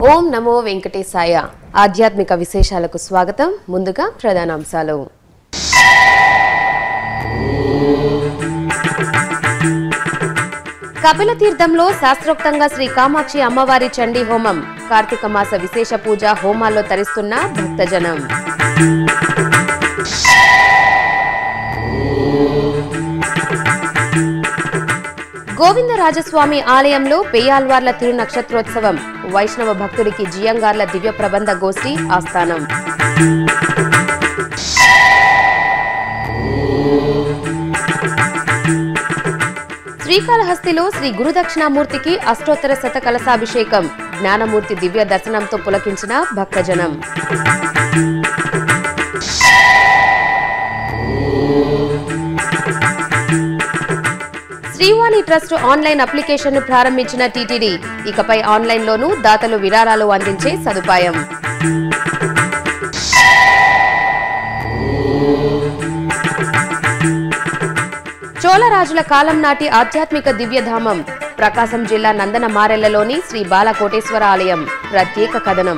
ఓం నమో వెంకటేశాయ ఆధ్యాత్మిక విశేషాలకు స్వాగతం ముందుగా ప్రధానాంశాలు కపిల తీర్థంలో శాస్త్రోక్తంగా శ్రీ కామాక్షి అమ్మవారి చండీ హోమం కార్తీక మాస విశేష పూజ హోమాల్లో తరిస్తున్న భక్తజనం గోవిందరాజస్వామి ఆలయంలో పెయ్యాల్వార్ల తిరునక్షత్రోత్సవం వైష్ణవ భక్తుడికి జియంగార్ల దివ్య ప్రబంధ గోష్ఠి ఆస్థానం శ్రీకాళహస్తిలో శ్రీ గురుదక్షిణామూర్తికి అష్టోత్తర శత కలశాభిషేకం జ్ఞానమూర్తి దివ్య దర్శనంతో పులకించిన భక్తజనం శ్రీవాణి ట్రస్ట్ ఆన్లైన్ అప్లికేషన్ ను ప్రారంభించిన టీటీడీ ఇకపై ఆన్లైన్లోనూ దాతలు విరాళాలు అందించే సదుపాయం చోళరాజుల కాలం నాటి ఆధ్యాత్మిక దివ్యధామం ప్రకాశం జిల్లా నందన మారెళ్లలోని శ్రీ బాలకోటేశ్వర ఆలయం ప్రత్యేక కథనం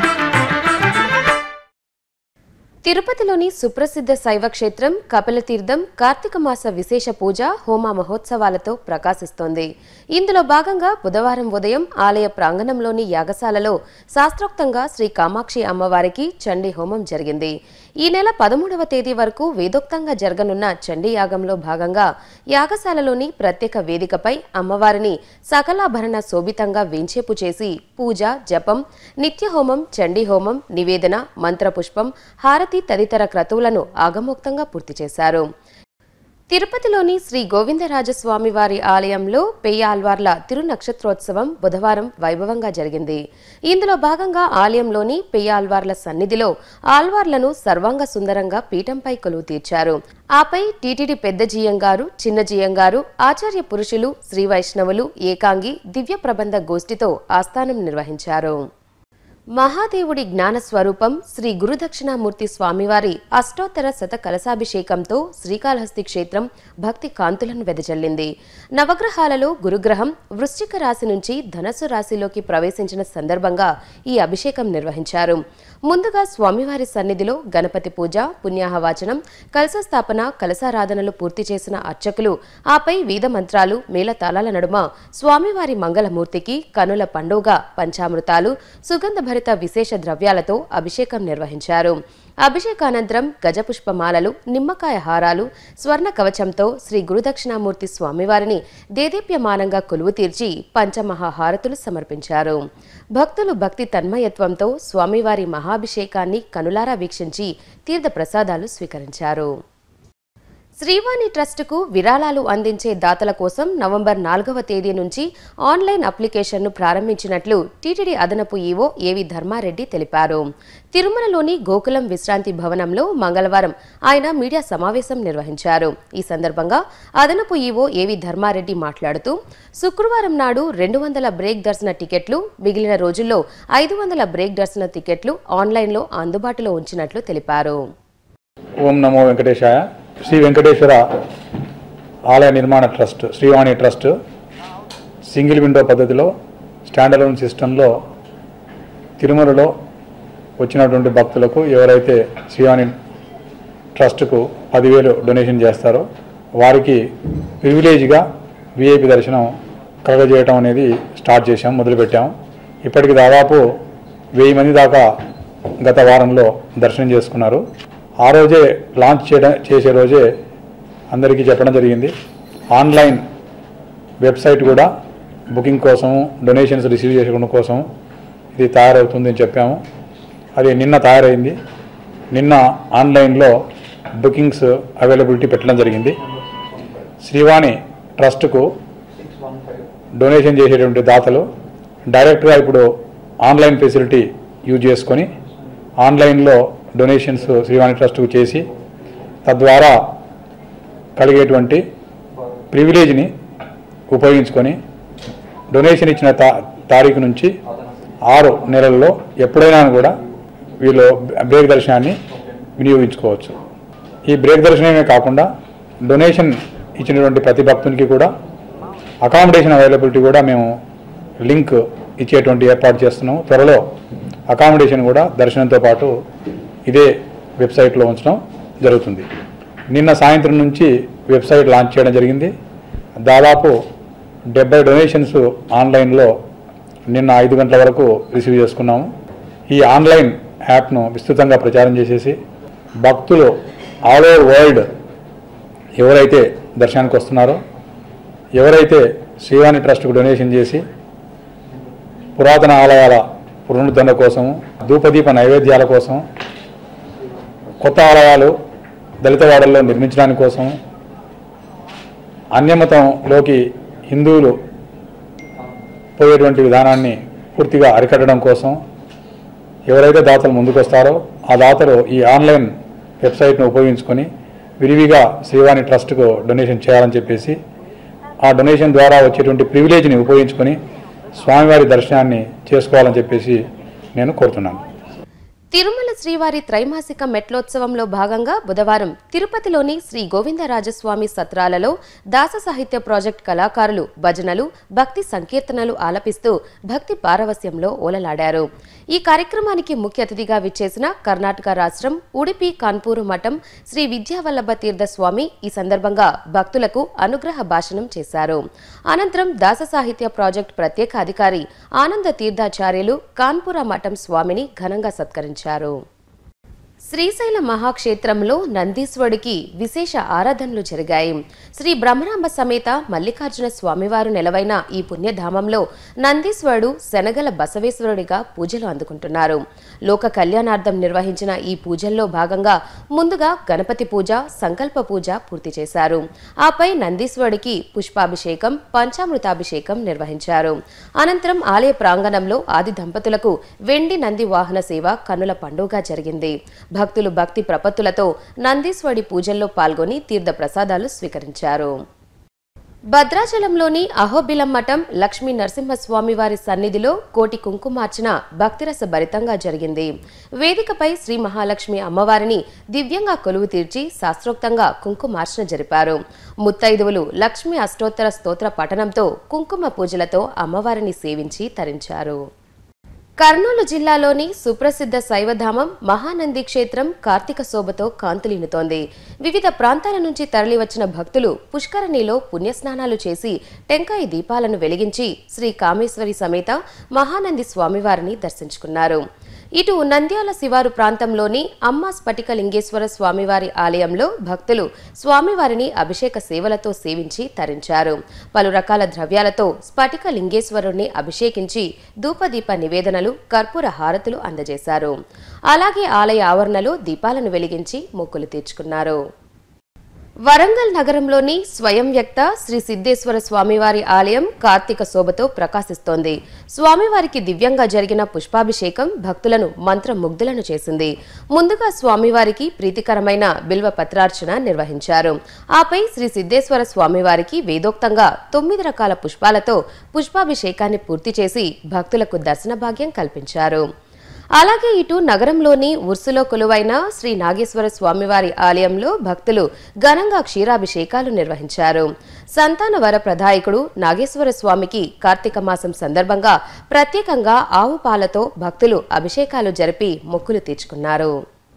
తిరుపతిలోని సుప్రసిద్ధ శైవ క్షేత్రం కపిలతీర్థం కార్తీక మాస విశేష పూజ హోమ మహోత్సవాలతో ప్రకాశిస్తోంది ఇందులో భాగంగా బుధవారం ఉదయం ఆలయ ప్రాంగణంలోని యాగశాలలో శాస్త్రోక్తంగా శ్రీ కామాక్షి అమ్మవారికి చండీ హోమం జరిగింది ఈ నెల పదమూడవ తేదీ వరకు వేదోక్తంగా జరగనున్న చండీ యాగంలో భాగంగా యాగశాలలోని ప్రత్యేక వేదికపై అమ్మవారిని సకలాభరణ శోభితంగా వేంచేపు చేసి పూజ జపం నిత్య హోమం చండీ హోమం నివేదన మంత్రపుష్పం హారతి తదితర క్రతువులను ఆగమోక్తంగా పూర్తి చేశారు తిరుపతిలోని శ్రీ గోవిందరాజస్వామి వారి ఆలయంలో పెయ్య ఆల్వార్ల తిరునక్షత్రోత్సవం బుధవారం వైభవంగా జరిగింది ఇందులో భాగంగా ఆలయంలోని పెయ్య ఆల్వార్ల సన్నిధిలో ఆల్వార్లను సర్వాంగ సుందరంగా పీఠంపై కొలువు తీర్చారు ఆపై టీటీడీ పెద్ద జియంగారు చిన్న జియంగారు ఆచార్య పురుషులు శ్రీ వైష్ణవులు ఏకాంగి దివ్య ప్రబంధ గోష్ఠితో ఆస్థానం నిర్వహించారు మహాదేవుడి జ్ఞాన స్వరూపం శ్రీ గురుదక్షిణామూర్తి స్వామివారి అష్టోత్తర శత కలశాభిషేకంతో శ్రీకాళహస్తి క్షేత్రం భక్తి కాంతులను వెదజల్లింది నవగ్రహాలలో గురుగ్రహం వృశ్చిక రాశి నుంచి ధనస్సు రాశిలోకి ప్రవేశించిన సందర్భంగా ఈ అభిషేకం నిర్వహించారు ముందుగా స్వామివారి సన్నిధిలో గణపతి పూజ పుణ్యాహవాచనం కలశస్థాపన కలశారాధనలు పూర్తి చేసిన అర్చకులు ఆపై వేద మంత్రాలు మేళతాళాల నడుమ స్వామివారి మంగళమూర్తికి కనుల పండుగ పంచామృతాలు సుగంధభరిత విశేష ద్రవ్యాలతో అభిషేకం నిర్వహించారు అభిషేకానంతరం గజపుష్పమాలలు నిమ్మకాయ హారాలు స్వర్ణ కవచంతో శ్రీ గురుదక్షిణామూర్తి స్వామివారిని దేదీప్యమానంగా కొలువు తీర్చి పంచమహాహారతులు సమర్పించారు భక్తులు భక్తి తన్మయత్వంతో స్వామివారి మహాభిషేకాన్ని కనులారా వీక్షించి తీర్థ ప్రసాదాలు స్వీకరించారు శ్రీవాణి ట్రస్టుకు విరాళాలు అందించే దాతల కోసం నవంబర్ నాలుగవ తేదీ నుంచి ఆన్లైన్ అప్లికేషన్ను ప్రారంభించినట్లు టీటీడీ అదనపు ఈవో ఏవి ధర్మారెడ్డి తెలిపారు తిరుమలలోని గోకులం విశ్రాంతి భవనంలో మంగళవారం ఆయన మీడియా సమావేశం నిర్వహించారు ఈ సందర్భంగా అదనపు ఈవో ఏవి ధర్మారెడ్డి మాట్లాడుతూ శుక్రవారం నాడు రెండు వందల బ్రేక్ దర్శన టికెట్లు మిగిలిన రోజుల్లో ఐదు వందల బ్రేక్ దర్శన టికెట్లు ఆన్లైన్లో అందుబాటులో ఉంచినట్లు తెలిపారు ఓం నమో వెంకటేశాయ శ్రీ వెంకటేశ్వర ఆలయ నిర్మాణ trust Srivani trust single window పద్ధతిలో స్టాండర్లోన్ సిస్టంలో తిరుమలలో వచ్చినటువంటి భక్తులకు ఎవరైతే శ్రీవాణి ట్రస్ట్కు పదివేలు డొనేషన్ చేస్తారో వారికి ప్రివిలేజ్గా విఐపి దర్శనం కలగజేయటం అనేది స్టార్ట్ చేశాం మొదలుపెట్టాం ఇప్పటికి దాదాపు వెయ్యి మంది దాకా గత వారంలో దర్శనం చేసుకున్నారు ఆ రోజే లాంచ్ చేయడం చేసే రోజే అందరికీ చెప్పడం జరిగింది ఆన్లైన్ వెబ్సైట్ కూడా బుకింగ్ కోసం డొనేషన్స్ రిసీవ్ చేసుకోవడం కోసం ఇది తయారవుతుంది అని చెప్పాము అది నిన్న తయారైంది నిన్న ఆన్లైన్లో బుకింగ్స్ అవైలబిలిటీ పెట్టడం జరిగింది శ్రీవాణి ట్రస్ట్కు డొనేషన్ చేసేటువంటి దాతలు డైరెక్ట్గా ఇప్పుడు ఆన్లైన్ ఫెసిలిటీ యూజ్ చేసుకొని ఆన్లైన్లో డొనేషన్స్ శ్రీవాణి ట్రస్ట్కు చేసి తద్వారా కలిగేటువంటి ప్రివిలేజ్ని ఉపయోగించుకొని డొనేషన్ ఇచ్చిన తా తారీఖు నుంచి ఆరు నెలల్లో ఎప్పుడైనా కూడా వీళ్ళు బ్రేక్ దర్శనాన్ని వినియోగించుకోవచ్చు ఈ బ్రేక్ దర్శనమే కాకుండా డొనేషన్ ఇచ్చినటువంటి ప్రతి భక్తునికి కూడా అకామిడేషన్ అవైలబిలిటీ కూడా మేము లింక్ ఇచ్చేటువంటి ఏర్పాటు చేస్తున్నాము త్వరలో అకామిడేషన్ కూడా దర్శనంతో పాటు ఇదే వెబ్సైట్లో ఉంచడం జరుగుతుంది నిన్న సాయంత్రం నుంచి వెబ్సైట్ లాంచ్ చేయడం జరిగింది దాదాపు డెబ్బై డొనేషన్స్ ఆన్లైన్లో నిన్న ఐదు గంటల వరకు రిసీవ్ చేసుకున్నాము ఈ ఆన్లైన్ యాప్ను విస్తృతంగా ప్రచారం చేసేసి భక్తులు ఆల్ ఓవర్ వరల్డ్ ఎవరైతే దర్శనానికి వస్తున్నారో ఎవరైతే శ్రీవాణి ట్రస్ట్కు డొనేషన్ చేసి పురాతన ఆలయాల పునరుద్ధరణ కోసం ధూపదీప నైవేద్యాల కోసం కొత్త ఆలయాలు దళితవాడల్లో నిర్మించడానికి కోసం అన్యమతంలోకి హిందువులు పోయేటువంటి విధానాన్ని పూర్తిగా అరికట్టడం కోసం ఎవరైతే దాతలు ముందుకొస్తారో ఆ దాతలు ఈ ఆన్లైన్ వెబ్సైట్ను ఉపయోగించుకొని విరివిగా శ్రీవాణి ట్రస్ట్కు డొనేషన్ చేయాలని చెప్పేసి ఆ డొనేషన్ ద్వారా వచ్చేటువంటి ప్రివిలేజ్ని ఉపయోగించుకొని స్వామివారి దర్శనాన్ని చేసుకోవాలని చెప్పేసి నేను కోరుతున్నాను తిరుమల శ్రీవారి త్రైమాసిక మెట్లోత్సవంలో భాగంగా బుధవారం తిరుపతిలోని శ్రీ గోవిందరాజస్వామి సత్రాలలో దాస సాహిత్య ప్రాజెక్ట్ కళాకారులు భజనలు భక్తి సంకీర్తనలు ఆలపిస్తూ భక్తి పారవస్యంలో ఓలలాడారు ఈ కార్యక్రమానికి ముఖ్య అతిథిగా విచ్చేసిన కర్ణాటక రాష్ట్రం ఉడిపి కాన్పూరు మఠం శ్రీ విద్యావల్లభ తీర్థ స్వామి ఈ సందర్భంగా భక్తులకు అనుగ్రహ భాషణం చేశారు అనంతరం దాస సాహిత్య ప్రాజెక్ట్ ప్రత్యేక అధికారి ఆనంద తీర్థాచార్యులు కాన్పుర మఠం స్వామిని ఘనంగా సత్కరించారు శ్రీశైల మహాక్షేత్రంలో నందీశ్వరుడికి విశేష ఆరాధనలు జరిగాయి శ్రీ బ్రహ్మరాంబ సమేత మల్లికార్జున స్వామివారు నెలవైన ఈ పుణ్యధామంలో నందీశ్వరుడు శనగల బసవేశ్వరుడిగా పూజలు అందుకుంటున్నారు లోక కళ్యాణార్థం నిర్వహించిన ఈ పూజల్లో భాగంగా ముందుగా గణపతి పూజ సంకల్ప పూజ పూర్తి చేశారు ఆపై నందీశ్వరుడికి పుష్పాభిషేకం పంచామృతాభిషేకం నిర్వహించారు అనంతరం ఆలయ ప్రాంగణంలో ఆది దంపతులకు వెండి నంది వాహన సేవ కన్నుల పండుగ జరిగింది భక్తులు భక్తి ప్రపత్తులతో నందీశ్వరుడి పూజల్లో పాల్గొని తీర్థ ప్రసాదాలు స్వీకరించారు భద్రాచలంలోని అహోబిలం మఠం లక్ష్మీ నరసింహస్వామి వారి సన్నిధిలో కోటి కుంకుమార్చన భక్తిరస భరితంగా జరిగింది వేదికపై శ్రీ మహాలక్ష్మి అమ్మవారిని దివ్యంగా కొలువు తీర్చి శాస్త్రోక్తంగా కుంకుమార్చన జరిపారు ముత్తైదువులు లక్ష్మీ అష్టోత్తర స్తోత్ర పఠనంతో కుంకుమ పూజలతో అమ్మవారిని సేవించి తరించారు కర్నూలు జిల్లాలోని సుప్రసిద్ధ శైవధామం మహానంది క్షేత్రం కార్తీక శోభతో కాంతులినుతోంది వివిధ ప్రాంతాల నుంచి తరలివచ్చిన భక్తులు పుష్కరిణిలో పుణ్యస్నానాలు చేసి టెంకాయ దీపాలను వెలిగించి శ్రీ కామేశ్వరి సమేత మహానంది స్వామివారిని దర్శించుకున్నారు ఇటు నంద్యాల శివారు ప్రాంతంలోని అమ్మ స్ఫటికలింగేశ్వర స్వామివారి ఆలయంలో భక్తులు స్వామివారిని అభిషేక సేవలతో సేవించి తరించారు పలు రకాల ద్రవ్యాలతో స్ఫటిక లింగేశ్వరుణ్ణి అభిషేకించి ధూపదీప నివేదనలు కర్పూర హారతులు అందజేశారు అలాగే ఆలయ ఆవరణలో దీపాలను వెలిగించి మొక్కులు తీర్చుకున్నారు వరంగల్ నగరంలోని స్వయం వ్యక్త శ్రీ సిద్ధేశ్వర స్వామివారి ఆలయం కార్తీక శోభతో ప్రకాశిస్తోంది స్వామివారికి దివ్యంగా జరిగిన పుష్పాభిషేకం భక్తులను మంత్రముగ్ధులను చేసింది ముందుగా స్వామివారికి ప్రీతికరమైన బిల్వ పత్రార్చన నిర్వహించారు ఆపై శ్రీ సిద్ధేశ్వర స్వామివారికి వేదోక్తంగా తొమ్మిది రకాల పుష్పాలతో పుష్పాభిషేకాన్ని పూర్తి చేసి భక్తులకు దర్శన భాగ్యం కల్పించారు అలాగే ఇటు నగరంలోని ఉర్సులో కొలువైన శ్రీ నాగేశ్వర స్వామివారి ఆలయంలో భక్తులు ఘనంగా క్షీరాభిషేకాలు నిర్వహించారు సంతాన వర ప్రదాయకుడు నాగేశ్వర స్వామికి కార్తీక మాసం సందర్భంగా ప్రత్యేకంగా ఆవు పాలతో భక్తులు అభిషేకాలు జరిపి మొక్కులు తీర్చుకున్నారు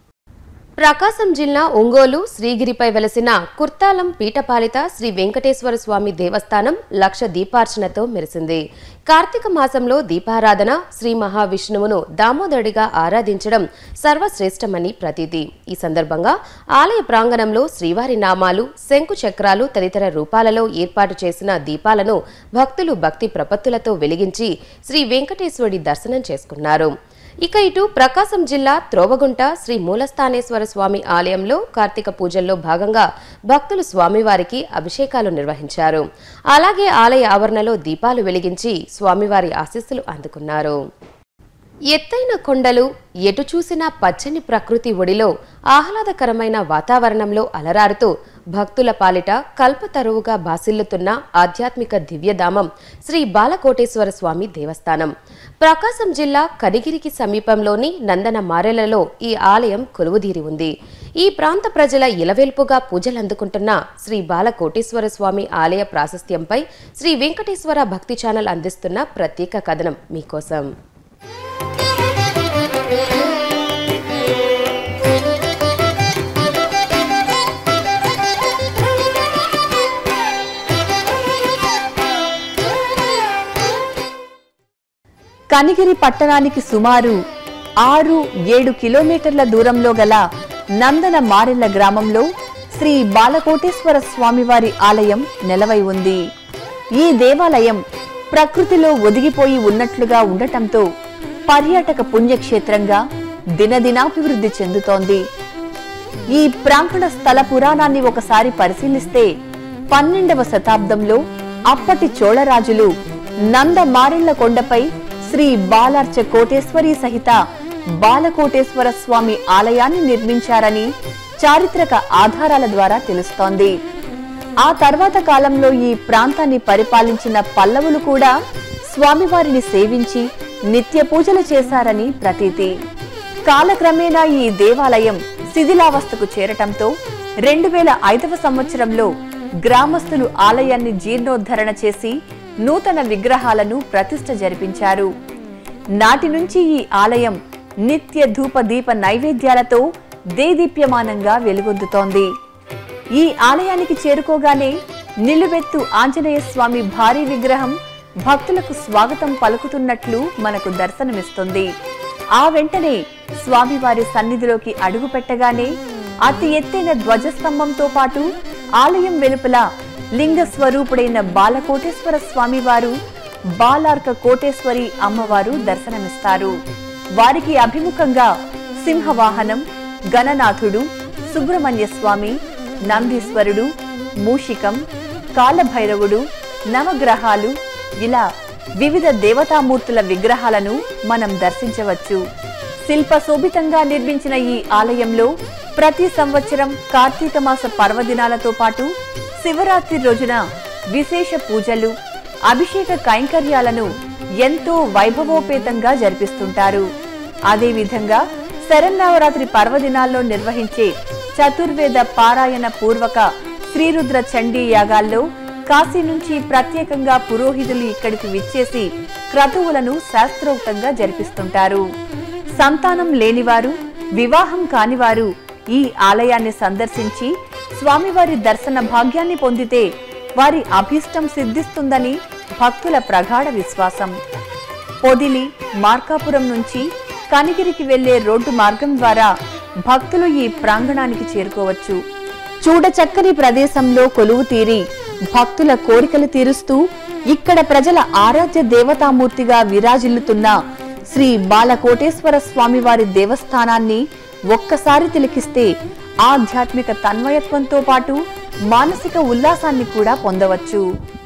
ప్రకాశం జిల్లా ఒంగోలు శ్రీగిరిపై వెలసిన కుర్తాలం పీఠపాలిత శ్రీ వెంకటేశ్వర స్వామి దేవస్థానం లక్ష దీపార్చనతో మెరిసింది కార్తీక మాసంలో దీపారాధన శ్రీ మహావిష్ణువును దామోదరుడిగా ఆరాధించడం సర్వశ్రేష్టమని ప్రతీతి ఈ సందర్భంగా ఆలయ ప్రాంగణంలో శ్రీవారి నామాలు శంకు చక్రాలు తదితర రూపాలలో ఏర్పాటు చేసిన దీపాలను భక్తులు భక్తి ప్రపత్తులతో వెలిగించి శ్రీ వెంకటేశ్వరుడి దర్శనం చేసుకున్నారు ఇక ఇటు ప్రకాశం జిల్లా త్రోవగుంట శ్రీ మూలస్థానేశ్వర స్వామి ఆలయంలో కార్తీక పూజల్లో భాగంగా భక్తులు స్వామివారికి అభిషేకాలు నిర్వహించారు అలాగే ఆలయ ఆవరణలో దీపాలు వెలిగించి స్వామివారి ఆశీస్సులు అందుకున్నారు ఎత్తైన కొండలు ఎటు చూసినా పచ్చని ప్రకృతి ఒడిలో ఆహ్లాదకరమైన వాతావరణంలో అలరారుతూ భక్తుల పాలిట కల్పతరువుగా బాసిల్లుతున్న ఆధ్యాత్మిక దివ్యధామం శ్రీ బాలకోటేశ్వర స్వామి దేవస్థానం ప్రకాశం జిల్లా కనిగిరికి సమీపంలోని నందన మారెలలో ఈ ఆలయం కొలువుదీరి ఉంది ఈ ప్రాంత ప్రజల ఇలవెల్పుగా పూజలు అందుకుంటున్న శ్రీ బాలకోటేశ్వర స్వామి ఆలయ ప్రాశస్త్యంపై శ్రీ వెంకటేశ్వర భక్తి ఛానల్ అందిస్తున్న ప్రత్యేక కథనం మీకోసం కనిగిరి పట్టణానికి సుమారు ఆరు ఏడు కిలోమీటర్ల దూరంలో గల నందన మారెళ్ల గ్రామంలో శ్రీ బాలకోటేశ్వర స్వామివారి ఆలయం నెలవై ఉంది ఈ దేవాలయం ప్రకృతిలో ఒదిగిపోయి ఉన్నట్లుగా ఉండటంతో పర్యాటక పుణ్యక్షేత్రంగా దినదినాభివృద్ధి చెందుతోంది ఈ ప్రాంగణ స్థల పురాణాన్ని ఒకసారి పరిశీలిస్తే పన్నెండవ శతాబ్దంలో అప్పటి చోళరాజులు నంద మారెళ్ల కొండపై శ్రీ బాలార్చ కోటేశ్వరి సహిత బాలకోటేశ్వర స్వామి ఆలయాన్ని నిర్మించారని చారిత్రక ఆధారాల ద్వారా తెలుస్తోంది ఆ తర్వాత కాలంలో ఈ ప్రాంతాన్ని పరిపాలించిన పల్లవులు కూడా స్వామివారిని సేవించి నిత్య పూజలు చేశారని ప్రతీతి కాలక్రమేణా ఈ దేవాలయం శిథిలావస్థకు చేరటంతో రెండు వేల ఐదవ సంవత్సరంలో గ్రామస్తులు ఆలయాన్ని జీర్ణోద్ధరణ చేసి నూతన విగ్రహాలను ప్రతిష్ఠ జరిపించారు నాటి నుంచి ఈ ఆలయం నిత్య ధూప దీప నైవేద్యాలతో దేదీప్యమానంగా వెలుగొందుతోంది ఈ ఆలయానికి చేరుకోగానే నిలువెత్తు ఆంజనేయ స్వామి భారీ విగ్రహం భక్తులకు స్వాగతం పలుకుతున్నట్లు మనకు దర్శనమిస్తుంది ఆ వెంటనే స్వామివారి సన్నిధిలోకి అడుగు పెట్టగానే అతి ఎత్తైన ధ్వజస్తంభంతో పాటు ఆలయం వెలుపల లింగ స్వరూపుడైన బాలకోటేశ్వర స్వామివారు బాలార్క కోటేశ్వరి అమ్మవారు దర్శనమిస్తారు వారికి అభిముఖంగా సింహవాహనం గణనాథుడు సుబ్రహ్మణ్య స్వామి నందీశ్వరుడు మూషికం కాలభైరవుడు నవగ్రహాలు ఇలా వివిధ దేవతామూర్తుల విగ్రహాలను మనం దర్శించవచ్చు శిల్ప శోభితంగా నిర్మించిన ఈ ఆలయంలో ప్రతి సంవత్సరం కార్తీక మాస పర్వదినాలతో పాటు శివరాత్రి రోజున విశేష పూజలు అభిషేక కైంకర్యాలను ఎంతో వైభవోపేతంగా జరిపిస్తుంటారు అదేవిధంగా శరన్నవరాత్రి పర్వదినాల్లో నిర్వహించే చతుర్వేద పారాయణ పూర్వక శ్రీరుద్ర చండీ యాగాల్లో కాశీ నుంచి ప్రత్యేకంగా పురోహితులు ఇక్కడికి విచ్చేసి క్రతువులను శాస్త్రోక్తంగా జరిపిస్తుంటారు సంతానం లేనివారు వివాహం కానివారు ఈ ఆలయాన్ని సందర్శించి స్వామివారి దర్శన భాగ్యాన్ని పొందితే వారి అభీష్టం సిద్ధిస్తుందని భక్తుల ప్రగాఢ విశ్వాసం పొదిలి మార్కాపురం నుంచి కనిగిరికి వెళ్లే రోడ్డు మార్గం ద్వారా భక్తులు ఈ ప్రాంగణానికి చేరుకోవచ్చు చూడచక్కని ప్రదేశంలో కొలువు తీరి భక్తుల కోరికలు తీరుస్తూ ఇక్కడ ప్రజల ఆరాధ్య దేవతామూర్తిగా విరాజిల్లుతున్న శ్రీ బాలకోటేశ్వర స్వామివారి దేవస్థానాన్ని ఒక్కసారి తిలకిస్తే ఆధ్యాత్మిక తన్మయత్వంతో పాటు మానసిక ఉల్లాసాన్ని కూడా పొందవచ్చు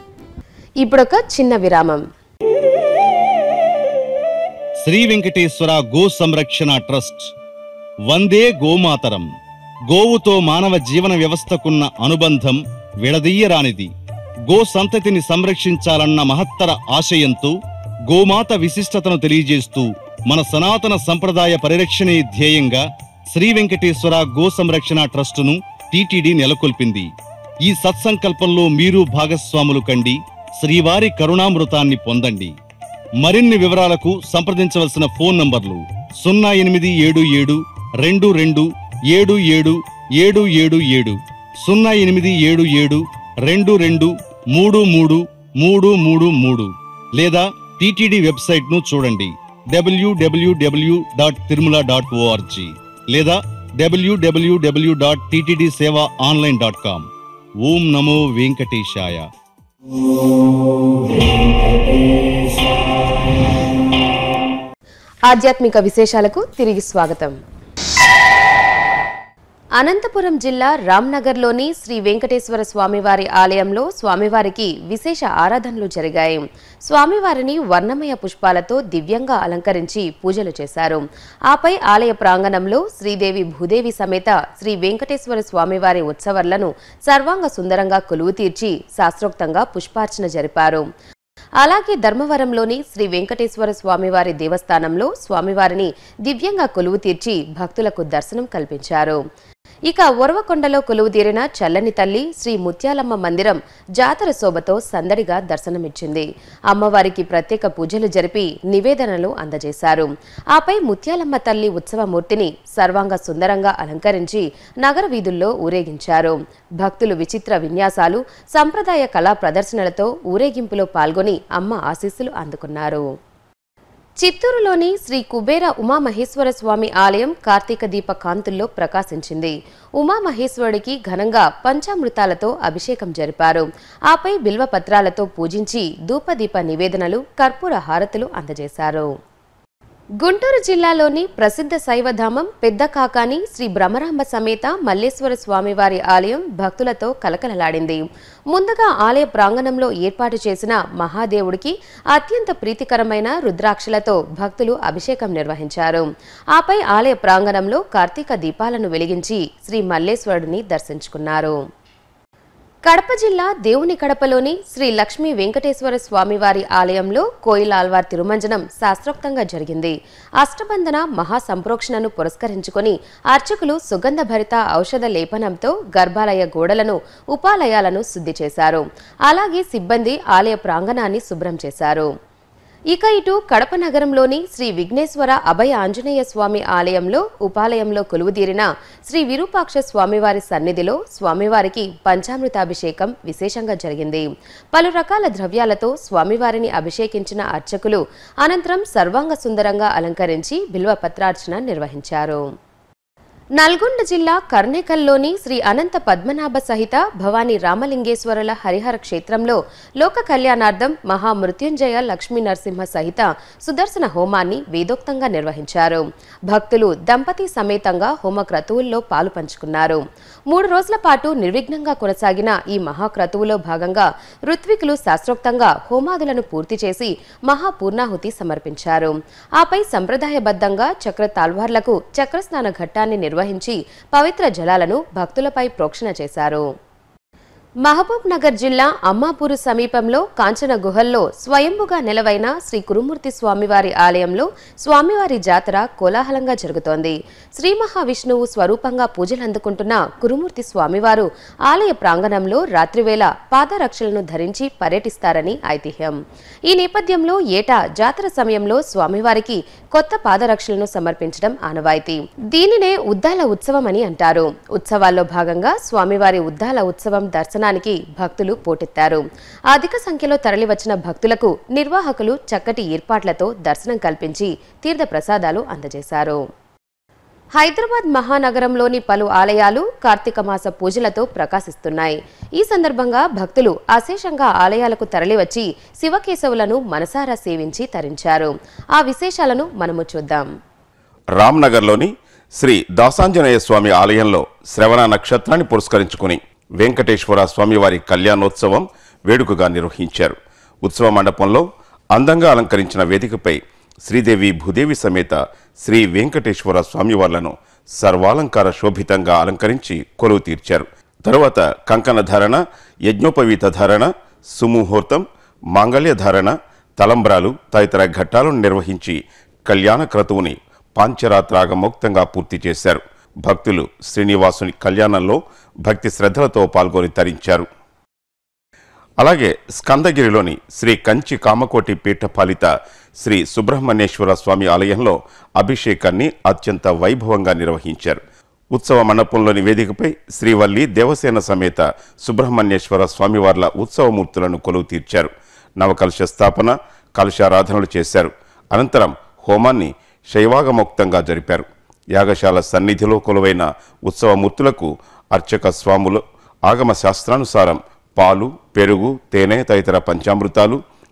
ఇప్పుడొక చిన్న విరామం శ్రీ వెంకటేశ్వర గో సంరక్షణ ట్రస్ట్ వందే గోమాతరం గోవుతో మానవ జీవన వ్యవస్థకున్న అనుబంధం విడదీయరానిది గో సంతతిని సంరక్షించాలన్న మహత్తర ఆశయంతో గోమాత విశిష్టతను తెలియజేస్తూ మన సనాతన సంప్రదాయ పరిరక్షణే ధ్యేయంగా శ్రీ వెంకటేశ్వర గో సంరక్షణ ట్రస్టును టీటీడీ నెలకొల్పింది ఈ సత్సంకల్పంలో మీరు భాగస్వాములు కండి శ్రీవారి కరుణామృతాన్ని పొందండి మరిన్ని వివరాలకు సంప్రదించవలసిన ఫోన్ నంబర్లు సున్నా ఎనిమిది ఏడు ఏడు రెండు రెండు ఏడు ఏడు ఏడు ఏడు ఏడు సున్నా ఎనిమిది ఏడు ఏడు రెండు రెండు మూడు మూడు మూడు మూడు మూడు లేదా టిటిడి వెబ్సైట్ ను చూడండి W W W dot Tirumala dot O R G లేదా డబ్ల్యూడబ్ల్యూడబ్ల్యూ డాట్ టిటిడి సేవ ఆన్లైన్ డాట్ కామ్ ఓం నమో వెంకటేశాయ ఆధ్యాత్మిక విశేషాలకు తిరిగి స్వాగతం అనంతపురం జిల్లా రామ్నగర్లోని శ్రీ వెంకటేశ్వర స్వామివారి ఆలయంలో స్వామివారికి విశేష ఆరాధనలు జరిగాయి స్వామివారిని వర్ణమయ పుష్పాలతో దివ్యంగా అలంకరించి పూజలు చేశారు ఆపై ఆలయ ప్రాంగణంలో శ్రీదేవి భూదేవి సమేత శ్రీ వెంకటేశ్వర స్వామివారి ఉత్సవాలను సర్వాంగ సుందరంగా కొలువు తీర్చి శాస్త్రోక్తంగా పుష్పార్చన జరిపారు అలాగే ధర్మవరంలోని శ్రీ వెంకటేశ్వర స్వామివారి దేవస్థానంలో స్వామివారిని దివ్యంగా కొలువు తీర్చి భక్తులకు దర్శనం కల్పించారు ఇక ఒరవకొండలో కొలువు తీరిన చల్లని తల్లి శ్రీ ముత్యాలమ్మ మందిరం జాతర శోభతో సందడిగా దర్శనమిచ్చింది అమ్మవారికి ప్రత్యేక పూజలు జరిపి నివేదనలు అందజేశారు ఆపై ముత్యాలమ్మ తల్లి ఉత్సవమూర్తిని సర్వాంగ సుందరంగా అలంకరించి నగర వీధుల్లో ఊరేగించారు భక్తులు విచిత్ర విన్యాసాలు సంప్రదాయ కళా ప్రదర్శనలతో ఊరేగింపులో పాల్గొని అమ్మ ఆశీస్సులు అందుకున్నారు చిత్తూరులోని శ్రీ కుబేర ఉమామహేశ్వర స్వామి ఆలయం కార్తీక దీప కాంతుల్లో ప్రకాశించింది ఉమామహేశ్వరుడికి ఘనంగా పంచామృతాలతో అభిషేకం జరిపారు ఆపై బిల్వ పత్రాలతో పూజించి ధూపదీప నివేదనలు కర్పూర హారతులు అందజేశారు గుంటూరు జిల్లాలోని ప్రసిద్ధ శైవధామం పెద్ద కాకాని శ్రీ భ్రమరాంబ సమేత మల్లేశ్వర స్వామివారి ఆలయం భక్తులతో కలకలలాడింది ముందుగా ఆలయ ప్రాంగణంలో ఏర్పాటు చేసిన మహాదేవుడికి అత్యంత ప్రీతికరమైన రుద్రాక్షలతో భక్తులు అభిషేకం నిర్వహించారు ఆపై ఆలయ ప్రాంగణంలో కార్తీక దీపాలను వెలిగించి శ్రీ మల్లేశ్వరుడిని దర్శించుకున్నారు కడప జిల్లా దేవుని కడపలోని శ్రీ లక్ష్మీ వెంకటేశ్వర స్వామివారి ఆలయంలో కోయిలాల్వార్ తిరుమంజనం శాస్త్రోక్తంగా జరిగింది అష్టబంధన మహాసంప్రోక్షణను పురస్కరించుకొని అర్చకులు సుగంధ భరిత ఔషధ లేపనంతో గర్భాలయ గోడలను ఉపాలయాలను శుద్ధి చేశారు అలాగే సిబ్బంది ఆలయ ప్రాంగణాన్ని శుభ్రం చేశారు ఇక ఇటు కడప నగరంలోని శ్రీ విఘ్నేశ్వర అభయ ఆంజనేయ స్వామి ఆలయంలో ఉపాలయంలో కొలువుదీరిన శ్రీ విరూపాక్ష స్వామివారి సన్నిధిలో స్వామివారికి పంచామృతాభిషేకం విశేషంగా జరిగింది పలు రకాల ద్రవ్యాలతో స్వామివారిని అభిషేకించిన అర్చకులు అనంతరం సర్వాంగ సుందరంగా అలంకరించి బిల్వ పత్రార్చన నిర్వహించారు నల్గొండ జిల్లా కర్నేకల్లోని శ్రీ అనంత పద్మనాభ సహిత భవానీ రామలింగేశ్వరుల హరిహర క్షేత్రంలో లోక కళ్యాణార్థం మహామృత్యుంజయ లక్ష్మీ నరసింహ సహిత సుదర్శన హోమాన్ని వేదోక్తంగా నిర్వహించారు భక్తులు దంపతి సమేతంగా హోమ క్రతువుల్లో పాలు పంచుకున్నారు మూడు రోజుల పాటు నిర్విఘ్నంగా కొనసాగిన ఈ మహాక్రతువులో భాగంగా ఋత్వికులు శాస్త్రోక్తంగా హోమాదులను పూర్తి చేసి మహాపూర్ణాహుతి సమర్పించారు ఆపై సంప్రదాయబద్ధంగా చక్ర తాల్వార్లకు చక్రస్నాన ఘట్టాన్ని నిర్వహించి పవిత్ర జలాలను భక్తులపై ప్రోక్షణ చేశారు మహబూబ్ నగర్ జిల్లా అమ్మాపూరు సమీపంలో కాంచన గుహల్లో స్వయంభుగా నిలవైన శ్రీ కురుమూర్తి స్వామివారి ఆలయంలో స్వామివారి జాతర కోలాహలంగా జరుగుతోంది శ్రీ మహావిష్ణువు స్వరూపంగా పూజలు అందుకుంటున్న కురుమూర్తి స్వామివారు ఆలయ ప్రాంగణంలో రాత్రివేళ పాదరక్షలను ధరించి పర్యటిస్తారని ఐతిహ్యం ఈ నేపథ్యంలో ఏటా జాతర సమయంలో స్వామివారికి కొత్త పాదరక్షలను సమర్పించడం ఆనవాయితీ దీనినే ఉద్దాల ఉత్సవం అని అంటారు ఉత్సవాల్లో భాగంగా స్వామివారి ఉద్దాల ఉత్సవం దర్శనానికి భక్తులు పోటెత్తారు అధిక సంఖ్యలో తరలివచ్చిన భక్తులకు నిర్వాహకులు చక్కటి ఏర్పాట్లతో దర్శనం కల్పించి తీర్థ ప్రసాదాలు అందజేశారు హైదరాబాద్ మహానగరంలోని పలు ఆలయాలు కార్తీక మాస పూజలతో ప్రకాశిస్తున్నాయి ఈ సందర్భంగా భక్తులు అశేషంగా ఆలయాలకు తరలివచ్చి శివకేశవులను మనసారా సేవించి తరించారు ఆ విశేషాలను మనము చూద్దాం రామ్నగర్లోని శ్రీ దాసాంజనేయ స్వామి ఆలయంలో శ్రవణ నక్షత్రాన్ని పురస్కరించుకుని వెంకటేశ్వర స్వామివారి కళ్యాణోత్సవం వేడుకగా నిర్వహించారు ఉత్సవ మండపంలో అందంగా అలంకరించిన వేదికపై శ్రీదేవి భూదేవి సమేత శ్రీ వెంకటేశ్వర స్వామివార్లను సర్వాలంకార శోభితంగా అలంకరించి కొలువు తీర్చారు తరువాత కంకణ ధారణ యజ్ఞోపవీత ధారణ సుముహూర్తం మాంగళ్య ధారణ తలంబ్రాలు తదితర ఘట్టాలను నిర్వహించి కళ్యాణ క్రతువుని పాంచరాత్రాగమోక్తంగా పూర్తి చేశారు భక్తులు శ్రీనివాసుని కళ్యాణంలో భక్తి శ్రద్ధలతో పాల్గొని తరించారు అలాగే స్కందగిరిలోని శ్రీ కంచి కామకోటి పీఠపాలిత శ్రీ సుబ్రహ్మణ్యేశ్వర స్వామి ఆలయంలో అభిషేకాన్ని అత్యంత వైభవంగా నిర్వహించారు ఉత్సవ మండపంలోని వేదికపై శ్రీవల్లి దేవసేన సమేత సుబ్రహ్మణ్యేశ్వర స్వామివార్ల ఉత్సవమూర్తులను కొలువు తీర్చారు నవకలశ స్థాపన కలశారాధనలు చేశారు అనంతరం హోమాన్ని శైవాగమోక్తంగా జరిపారు యాగశాల సన్నిధిలో కొలువైన ఉత్సవమూర్తులకు అర్చక స్వాములు ఆగమ శాస్త్రానుసారం పాలు పెరుగు తేనె తదితర పంచామృతాలు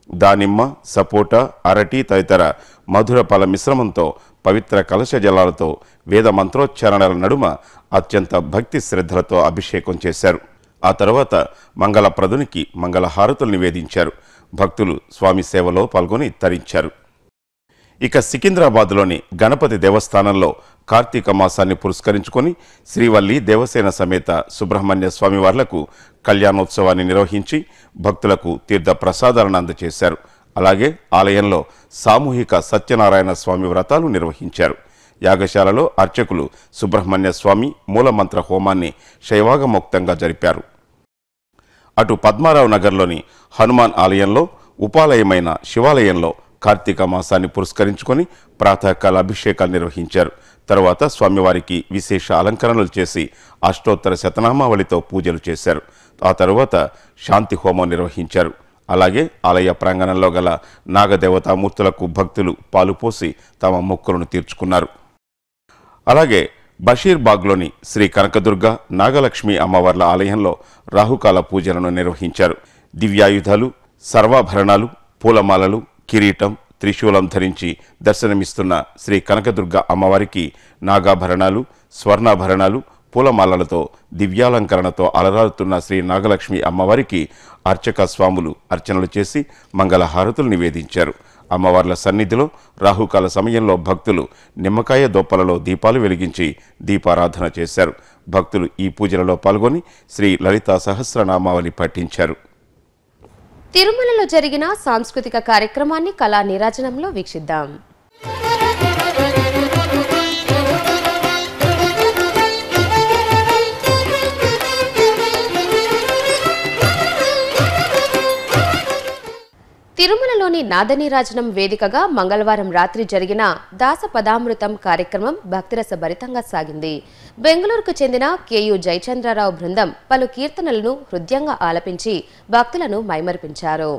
దానిమ్మ సపోటా అరటి తదితర మధుర ఫల మిశ్రమంతో పవిత్ర కలశ జలాలతో వేద మంత్రోచ్చారణల నడుమ అత్యంత భక్తి శ్రద్ధలతో అభిషేకం చేశారు ఆ తర్వాత మంగళప్రదునికి మంగళహారతులు నివేదించారు భక్తులు స్వామి సేవలో పాల్గొని తరించారు ఇక సికింద్రాబాద్లోని గణపతి దేవస్థానంలో కార్తీక మాసాన్ని పురస్కరించుకొని శ్రీవల్లి దేవసేన సమేత సుబ్రహ్మణ్య స్వామివార్లకు కళ్యాణోత్సవాన్ని నిర్వహించి భక్తులకు తీర్థ ప్రసాదాలను అందజేశారు అలాగే ఆలయంలో సామూహిక సత్యనారాయణ స్వామి వ్రతాలు నిర్వహించారు యాగశాలలో అర్చకులు సుబ్రహ్మణ్య స్వామి మూలమంత్ర హోమాన్ని శైవాగమోక్తంగా జరిపారు అటు పద్మారావు నగర్లోని హనుమాన్ ఆలయంలో ఉపాలయమైన శివాలయంలో కార్తీక మాసాన్ని పురస్కరించుకొని ప్రాతకాల అభిషేకాలు నిర్వహించారు తరువాత స్వామివారికి విశేష అలంకరణలు చేసి అష్టోత్తర శతనామావళితో పూజలు చేశారు ఆ తరువాత శాంతి హోమం నిర్వహించారు అలాగే ఆలయ ప్రాంగణంలో గల నాగదేవతామూర్తులకు భక్తులు పాలుపోసి తమ మొక్కులను తీర్చుకున్నారు అలాగే బషీర్బాగ్లోని శ్రీ కనకదుర్గ నాగలక్ష్మి అమ్మవార్ల ఆలయంలో రాహుకాల పూజలను నిర్వహించారు దివ్యాయుధాలు సర్వాభరణాలు పూలమాలలు కిరీటం త్రిశూలం ధరించి దర్శనమిస్తున్న శ్రీ కనకదుర్గ అమ్మవారికి నాగాభరణాలు స్వర్ణాభరణాలు పూలమాలలతో దివ్యాలంకరణతో అలరారుతున్న శ్రీ నాగలక్ష్మి అమ్మవారికి అర్చక స్వాములు అర్చనలు చేసి మంగళహారతులు నివేదించారు అమ్మవార్ల సన్నిధిలో రాహుకాల సమయంలో భక్తులు నిమ్మకాయ దొప్పలలో దీపాలు వెలిగించి దీపారాధన చేశారు భక్తులు ఈ పూజలలో పాల్గొని శ్రీ లలితా సహస్రనామావళి పఠించారు తిరుమలలో జరిగిన సాంస్కృతిక కార్యక్రమాన్ని కళా నీరాజనంలో వీక్షిద్దాం తిరుమలలోని నాదనీరాజనం వేదికగా మంగళవారం రాత్రి జరిగిన దాస పదామృతం కార్యక్రమం భక్తిరస భరితంగా సాగింది బెంగళూరుకు చెందిన కేయు జయచంద్రరావు బృందం పలు కీర్తనలను హృదయంగా ఆలపించి భక్తులను మైమరిపించారు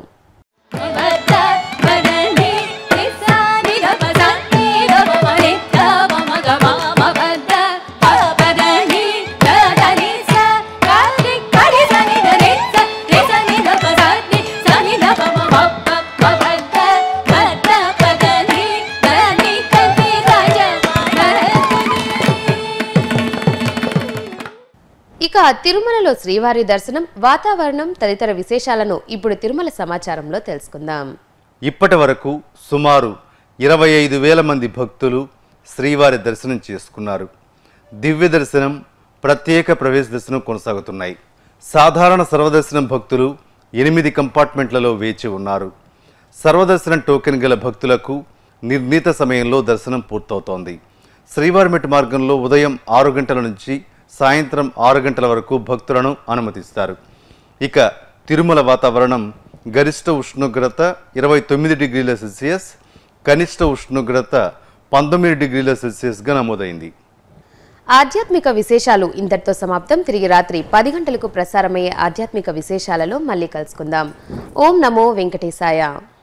ఇక తిరుమలలో శ్రీవారి దర్శనం వాతావరణం తదితర విశేషాలను ఇప్పుడు తిరుమల సమాచారంలో తెలుసుకుందాం ఇప్పటి వరకు సుమారు ఇరవై ఐదు వేల మంది భక్తులు శ్రీవారి దర్శనం చేసుకున్నారు దివ్య దర్శనం ప్రత్యేక ప్రవేశ దర్శనం కొనసాగుతున్నాయి సాధారణ సర్వదర్శనం భక్తులు ఎనిమిది కంపార్ట్మెంట్లలో వేచి ఉన్నారు సర్వదర్శనం టోకెన్ గల భక్తులకు నిర్ణీత సమయంలో దర్శనం పూర్తవుతోంది శ్రీవారిమెట్ మార్గంలో ఉదయం ఆరు గంటల నుంచి సాయంత్రం ఆరు గంటల వరకు భక్తులను అనుమతిస్తారు ఇక తిరుమల వాతావరణం గరిష్ట ఉష్ణోగ్రత ఇరవై తొమ్మిది డిగ్రీల సెల్సియస్ కనిష్ట ఉష్ణోగ్రత పంతొమ్మిది డిగ్రీల సెల్సియస్గా నమోదైంది ఆధ్యాత్మిక విశేషాలు ఇంతటితో సమాప్తం తిరిగి రాత్రి పది గంటలకు ప్రసారమయ్యే ఆధ్యాత్మిక విశేషాలలో మళ్ళీ కలుసుకుందాం ఓం నమో వెంకటేశాయ